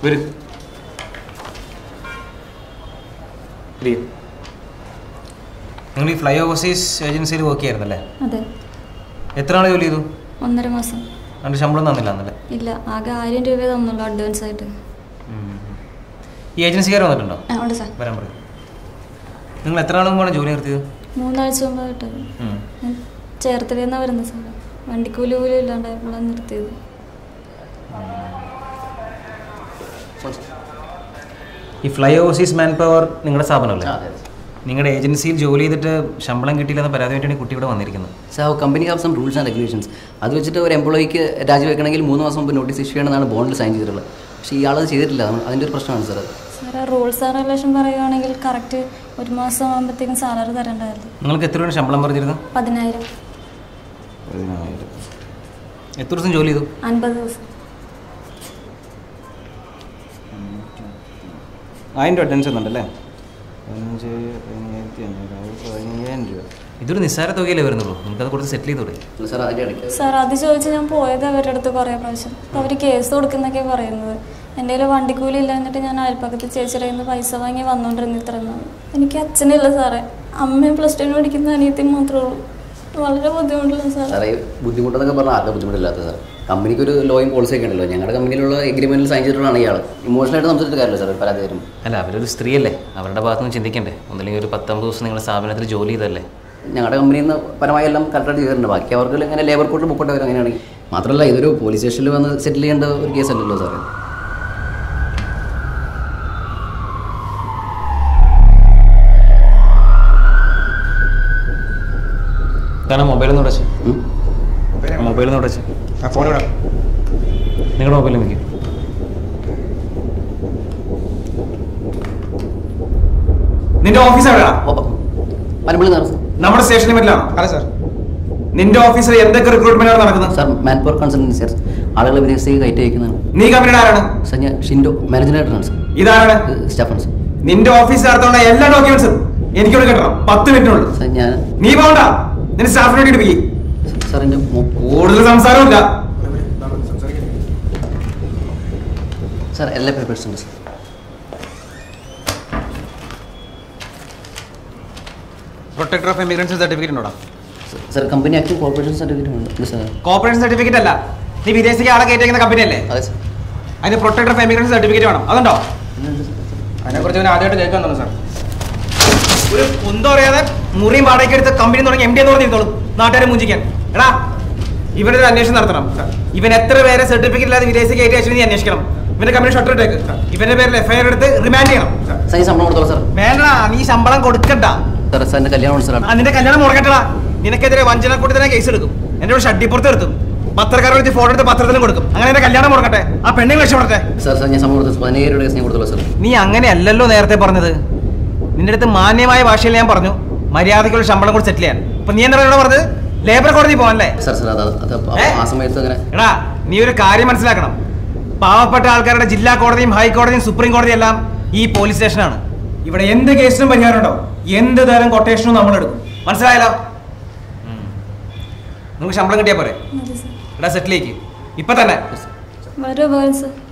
വരും നിങ്ങൾ ഈ ഫ്ലൈ ഓവർസീസ് ഏജൻസിയിൽ വർക്ക് ചെയ്യായിരുന്നല്ലേ അതെ എത്ര നാൾ ജോലി ചെയ്തു ഒന്നര മാസം അതിൻ്റെ ശമ്പളം തന്നില്ല എന്നല്ലേ ഇല്ല ആകെ ആയിരം രൂപ തന്നുള്ളൂ അഡ്വാൻസ് ആയിട്ട് ഈ ഏജൻസിക്കാർ വന്നിട്ടുണ്ടോ ആ, ഉണ്ട് സാർ വരാൻ പറയും നിങ്ങൾ എത്ര നാൾ മുമ്പാണ് ജോലി നിർത്തിയത് മൂന്നാഴ്ച മുമ്പ് കിട്ടത് ഉം. ചേർത്തലയിൽ നിന്നാണ് വരുന്നത് സാർ വണ്ടിക്കൂലി പോലും ഇല്ലാണ്ടായപ്പോഴാണ് നിർത്തിയത് ഈ ഫ്ലൈ ഓവർസീസ് മാൻ പവർ നിങ്ങളുടെ സ്ഥാപനമല്ലേ അതെ നിങ്ങളുടെ ഏജൻസിയിൽ ജോലി ചെയ്തിട്ട് ശമ്പളം കിട്ടിയില്ലെന്ന പരാതി വേണ്ടിയാണ് ഈ കുട്ടി ഇവിടെ വന്നിരിക്കുന്നത് sir company have some rules and regulations അത് വെച്ചിട്ട് ഒരു എംപ്ലോയിക്ക് രാജിവെക്കണമെങ്കിൽ മൂന്ന് മാസം മുമ്പ് നോട്ടീസ് ഇഷ്യൂ ചെയ്യണമെന്നാണ് ബോണ്ടിൽ സൈൻ ചെയ്തിട്ടുള്ളത് പക്ഷേ ഇയാളത് ചെയ്തിട്ടില്ല അതാണ് അതിൻ്റെ ഒരു പ്രശ്നമാണ് sir sir rules and regulation പറയുകയാണെങ്കിൽ കറക്റ്റ് ഒരു മാസം ആകുമ്പോഴത്തേക്കും സാലറി തരേണ്ടതല്ലേ നിങ്ങൾക്ക് എത്ര രൂപ ശമ്പളം പറഞ്ഞിരുന്നു പതിനായിരം എത്ര ദിവസം ജോലി ചെയ്തു അൻപത് ദിവസം ആയിരം രൂപ അറ്റൻസ് തന്നുണ്ടല്ലേ പതിനഞ്ച് പതിനയ്യായിരത്തി അഞ്ഞൂറ് പതിനയ്യായിരം രൂപ ഇതൊരു നിസ്സാര തുകയല്ലേ വരുന്നുള്ളൂ നമുക്കത് കൊടുത്ത് സെറ്റിൽ ചെയ്തൂടെ അല്ല സാർ അതിൻ്റെ ഇടയ്ക്ക് സാർ അത് ചോദിച്ച് ഞാൻ പോയത് അവരുടെ അടുത്ത് കുറേ പ്രാവശ്യം അപ്പോൾ അവർ കേസ് കൊടുക്കുന്നൊക്കെ പറയുന്നത് എൻ്റെ കയ്യിൽ വണ്ടിക്കൂലി ഇല്ലാഞ്ഞിട്ട് ഞാൻ അയൽപ്പക്കത്ത് ചേച്ചിയുടെ കയ്യിൽ നിന്ന് പൈസ വാങ്ങി വന്നുകൊണ്ടിരുന്ന ഇത്ര നാൾ എനിക്ക് അച്ഛനില്ല സാറേ അമ്മയും പ്ലസ് ടുവിന് പഠിക്കുന്ന അനിയത്തി മാത്രമേ ഉള്ളൂ വളരെ ബുദ്ധിമുട്ടില്ല സാർ സാറേ ബുദ്ധിമുട്ടെന്നൊക്കെ പറഞ്ഞാൽ ആകെ ബുദ്ധിമുട്ടില്ലാത്ത സാർ കമ്പനിക്ക് ഒരു ലോയും പോളിസി ഒക്കെ ഉണ്ടല്ലോ ഞങ്ങളുടെ കമ്പനിയിലുള്ള എഗ്രിമെൻറ്റിൽ സൈൻ ചെയ്തിട്ടുള്ളതാണ് ഇയാൾ ഇമോഷണലായിട്ട് സംസാരിച്ചിട്ട് കാര്യമില്ല സാർ പരാതി വരും അല്ല അവരൊരു സ്ത്രീയല്ലേ അവരുടെ ഭാഗത്തുനിന്ന് ചിന്തിക്കണ്ടേ ഒന്നില്ലെങ്കിൽ ഒരു പത്തൊമ്പത് ദിവസം നിങ്ങളുടെ സ്ഥാപനത്തിൽ ജോലി ചെയ്തല്ലേ ഞങ്ങളുടെ കമ്പനിയിൽ നിന്ന് പരമായി എല്ലാം കറക്റ്റായിട്ട് ചെയ്തിട്ടുണ്ട് ബാക്കി അവർക്ക് ഇങ്ങനെ ലേബർ കോർട്ടിൽ മുപ്പോട്ട് വരും അങ്ങനെയാണെങ്കിൽ മാത്രമല്ല ഇതൊരു പോലീസ് സ്റ്റേഷനിൽ വന്ന് സെറ്റിൽ ചെയ്യേണ്ട ഒരു കേസല്ലല്ലോ സാറേ കാരണം മൊബൈലൊന്നും ഉടച്ച് ഉം? മൊബൈലൊന്നും ഉടച്ച് ആ ഫോൺ ഇവിടെ നിങ്ങളുടെ മൊബൈലിൽ നിൽക്കും നിന്റെ ഓഫീസ് എവിടെയാ ഓ, മലമ്പള്ളി സാർ നമ്മുടെ സ്റ്റേഷനിൽ പറ്റില്ലാണോ അതെ സാർ നിന്റെ ഓഫീസിൽ എന്തൊക്കെ റിക്രൂട്ട്മെന്റ് ആണ് നടക്കുന്നത് sir manpower consultancy sir ആളുകളെ വിദേശത്തേക്ക് കയറ്റി അയക്കുന്നതാണ് നീ കമ്പനിയുടെ ആരാണ് സാർ ഞാൻ ഷിൻഡോ മാനേജിംഗ് ഡയറക്ടറാണ് സാർ ഇതാരാണ് സ്റ്റഫൻ സാർ നിന്റെ ഓഫീസിനകത്തുള്ള എല്ലാ ഡോക്യുമെന്റ്സും എനിക്കൂടെ കിട്ടണം പത്ത് മിനിറ്റിനുള്ളിൽ സാർ ഞാൻ നീ പോകണ്ട നിന്റെ സ്റ്റാഫിനോട് ഇടിപ്പിക്കും സാർ എൻ്റെ മൊ- കൂടുതൽ സംസാരമില്ല സാർ എല്ലാ പേപ്പേഴ്സും ഉണ്ട് sir protector of emigrants certificate ഉണ്ടോ sir company act corporation certificate ഉണ്ട് സാർ കോപ്പറേഷൻ സർട്ടിഫിക്കറ്റ് അല്ല നീ വിദേശത്തേക്ക് ആളെ കയറ്റിക്കുന്ന കമ്പനി അല്ലേ അതെ സാർ അതിന് പ്രൊട്ടക്ടർ ഓഫ് എമിഗ്രൻസ് സർട്ടിഫിക്കറ്റ് വേണം അതുണ്ടോ അതിനെക്കുറിച്ച് അവൻ ആദ്യമായിട്ട് കേൾക്കാൻ തോന്നുന്നു സാർ ഒരു കുന്തം അറിയാതെ മുറിയും വാടകയ്ക്ക് എടുത്ത് കമ്പനി തുടങ്ങി എം ഡി എന്ന് പറഞ്ഞിരുന്നോളും നാട്ടുകാരെ മുഞ്ചിക്കാൻ എടാ ഇവനൊരു അന്വേഷണം നടത്തണം ഇവൻ എത്ര പേരെ സർട്ടിഫിക്കറ്റ് ഇല്ലാതെ വിദേശത്തേക്ക് കയറ്റി അയച്ചു നീ അന്വേഷിക്കണം ഇവന്റെ കമ്പനി ഷട്ടർ ഇട്ടേക്ക് ഇവന്റെ പേരിൽ എഫ്ഐആർ എടുത്ത് റിമാൻഡ് ചെയ്യണം സാർ ഈ ശമ്പളം കൊടുത്തോളാം സാർ വേണ്ട നീ ശമ്പളം കൊടുക്കണ്ട സാർ സാറിൻ്റെ കല്യാണം സാർ ആ, നിന്റെ കല്യാണം മുടക്കട്ടടാ നിനക്കെതിരെ വഞ്ചനക്കൂട്ടത്തിനെ കേസ് എടുക്കും എന്റെ ഒരു ഷഡ്ഡിപ്പുറത്ത് നിർത്തും പത്രക്കാരെ വിളിച്ച് ഫോട്ടോ എടുത്ത് പത്രത്തിലും കൊടുക്കും അങ്ങനെ എന്റെ കല്യാണം മുടക്കട്ടെ ആ പെണ്ണെ രക്ഷപ്പെടട്ടെ സാർ സാർ ഞാൻ ശമ്പളം കൊടുത്തു പതിനേഴ് രൂപ കേസ് ഞാൻ കൊടുത്തോളാം സാർ നീ അങ്ങനെയല്ലല്ലോ നേരത്തെ പറഞ്ഞത് നിന്റെ അടുത്ത് മാന്യമായ ഭാഷയിൽ ഞാൻ പറഞ്ഞു മര്യാദയ്ക്കുള്ള ശമ്പളം കൂടി സെറ്റിൽ ചെയ്യാൻ അപ്പൊ നീ എന്താ ഇവിടെ പറഞ്ഞത് ലേബർ കോടതി പോകാനല്ലേ സാർ സാർ അത് അത് ആ- ഏ? ആ സമയത്ത് അങ്ങനെ എടാ നീ ഒരു കാര്യം മനസ്സിലാക്കണം പാവപ്പെട്ട ആൾക്കാരുടെ ജില്ലാ കോടതിയും ഹൈക്കോടതിയും സുപ്രീം കോടതിയും എല്ലാം ഈ പോലീസ് സ്റ്റേഷനാണ് ഇവിടെ എന്ത് കേസിനും പരിഹാരം ഉണ്ടാവും എന്ത് തരം കൊട്ടേഷനും നമ്മൾ എടുക്കും മനസ്സിലായല്ലോ നമുക്ക് ശമ്പളം കിട്ടിയാ പോരെ മതി സാർ എടാ സെറ്റിലേക്ക് ഇപ്പൊ തന്നെ വളരെ ഉപകാരം സാർ